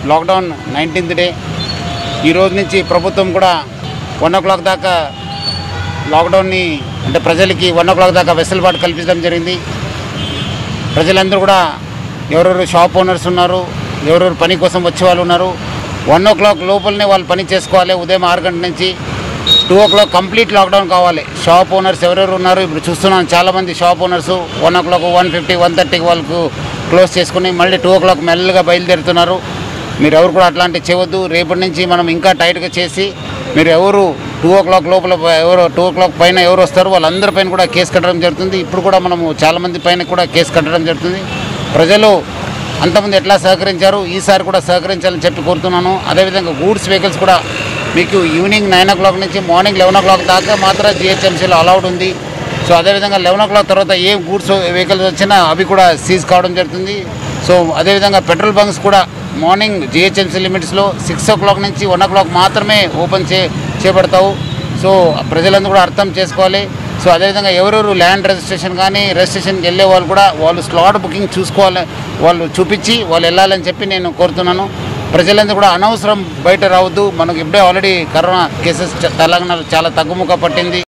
lockdown nineteenth day ఈ రోజు నుంచి ప్రభుత్వం కూడా వన్ ఓ క్లాక్ దాకా లాక్డౌన్ని అంటే ప్రజలకి వన్ ఓ క్లాక్ దాకా వెసులుబాటు కల్పించడం జరిగింది ప్రజలందరూ కూడా ఎవరెవరు షాప్ ఓనర్స్ ఉన్నారు ఎవరెవరు పని కోసం వచ్చే వాళ్ళు ఉన్నారు వన్ ఓ క్లాక్ లోపలనే వాళ్ళు పని చేసుకోవాలి ఉదయం ఆరు గంటల నుంచి two o'clock complete lockdown కావాలి షాప్ ఓనర్స్ ఎవరెవరు ఉన్నారు ఇప్పుడు చూస్తున్నాను చాలామంది shop owners one o'clock one fifty one థర్టీకి వాళ్ళకు క్లోజ్ చేసుకుని మళ్ళీ టూ ఓ క్లాక్ మెల్లగా బయలుదేరుతున్నారు మీరు ఎవరు కూడా అట్లాంటివి చేయవద్దు రేపటి నుంచి మనం ఇంకా టైట్గా చేసి మీరు ఎవరు టూ ఓ క్లాక్ లోపల ఎవరు టూ ఓ క్లాక్ పైన ఎవరు వస్తారో వాళ్ళందరి పైన కూడా కేసు కట్టడం జరుగుతుంది ఇప్పుడు కూడా మనము చాలామంది పైన కూడా కేసు కట్టడం జరుగుతుంది ప్రజలు అంతమంది ఎట్లా సహకరించారు ఈసారి కూడా సహకరించాలని చెప్పి కోరుతున్నాను అదేవిధంగా గూడ్స్ వెహికల్స్ కూడా మీకు ఈవినింగ్ నైన్ ఓ క్లాక్ నుంచి మార్నింగ్ లెవెన్ ఓ క్లాక్ దాకా మాత్రం జిహెచ్ఎంసీలో అలౌడ్ ఉంది సో అదేవిధంగా లెవెన్ ఓ క్లాక్ తర్వాత ఏ గూడ్స్ వెహికల్స్ వచ్చినా అవి కూడా సీజ్ కావడం జరుగుతుంది సో అదేవిధంగా పెట్రోల్ బంక్స్ కూడా మార్నింగ్ జిహెచ్ఎంసీ లిమిట్స్లో సిక్స్ ఓ క్లాక్ నుంచి వన్ ఓ క్లాక్ మాత్రమే ఓపెన్ చే చేపడతావు సో ప్రజలందరూ కూడా అర్థం చేసుకోవాలి సో అదేవిధంగా ఎవరెవరు ల్యాండ్ రిజిస్ట్రేషన్ కానీ రిజిస్ట్రేషన్కి వెళ్ళే వాళ్ళు కూడా వాళ్ళు స్లాట్ బుకింగ్ చూసుకోవాలి వాళ్ళు చూపించి వాళ్ళు వెళ్ళాలని చెప్పి నేను కోరుతున్నాను ప్రజలందరూ కూడా అనవసరం బయట రావద్దు మనకు ఇప్పుడే ఆల్రెడీ కరోనా కేసెస్ తెలంగాణలో చాలా తగ్గుముఖ పట్టింది